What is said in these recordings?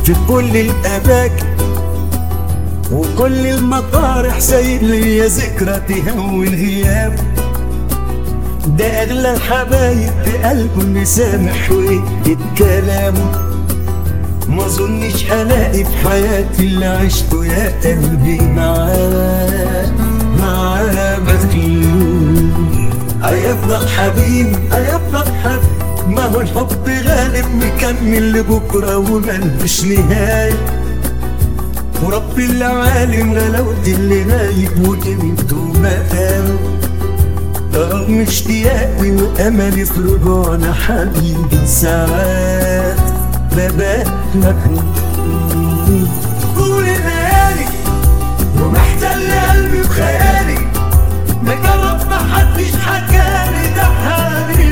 في كل الأماكن وكل المطارح سايب لي ذكرى تهون غياب ده أغلى الحبايب بقلبه مسامح ويكتب كلامه ما اظنش هلاقي في حياتي اللي عشته يا قلبي معاه معاه مخلوق هيفضل حبيبي هيفضل حبيبي ما هو الحب غالب مكمل لبكره وملوش نهايه وربي اللي عالم غلاوتي اللي غايب وقيمته مقام رغم اشتياقي واملي في رجوعنا حبيبي ساعات ببات مكروه طول الليالي ومحتل قلبي بخيالي ما جرب ما حدش حكالي ده حالي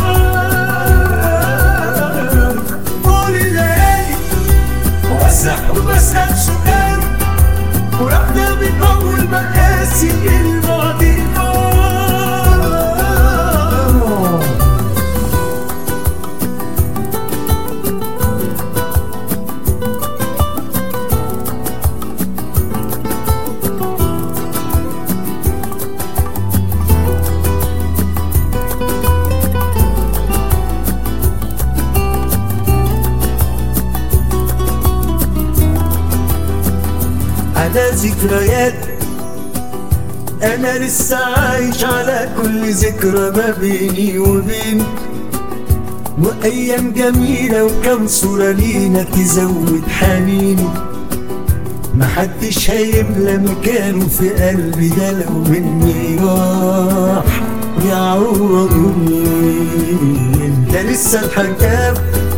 معاه طول الليالي واسرح وبسأل سؤال ورحنا بنطول مقاسي الماضي على ذكريات انا لسه عايش على كل ذكرى ما بيني وبين وايام جميله وكم صوره لينا تزود حنيني محدش هيملى مكانه في قلبي ده لو مني راح يعوضني انت لسه الحكام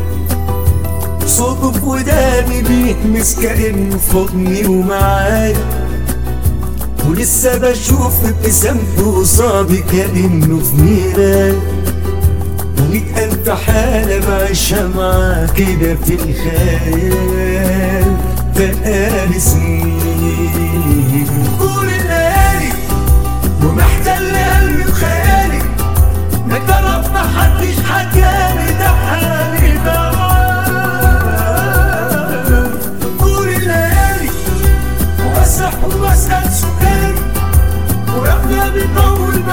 صوته في وداني بيهمس كأنه في حضني ومعايا ولسه بشوف ابتسامته قصادي كأنه في ميراي وميت ألف حالة بعيشها معاه كده في الخيال بقالي سنين طول الليالي ومحتل قلبي بخيالي ما جرب ما حدش حكالي ده حالي معاه طول الليالي واسرح واسأل سؤال ورحنا بنطول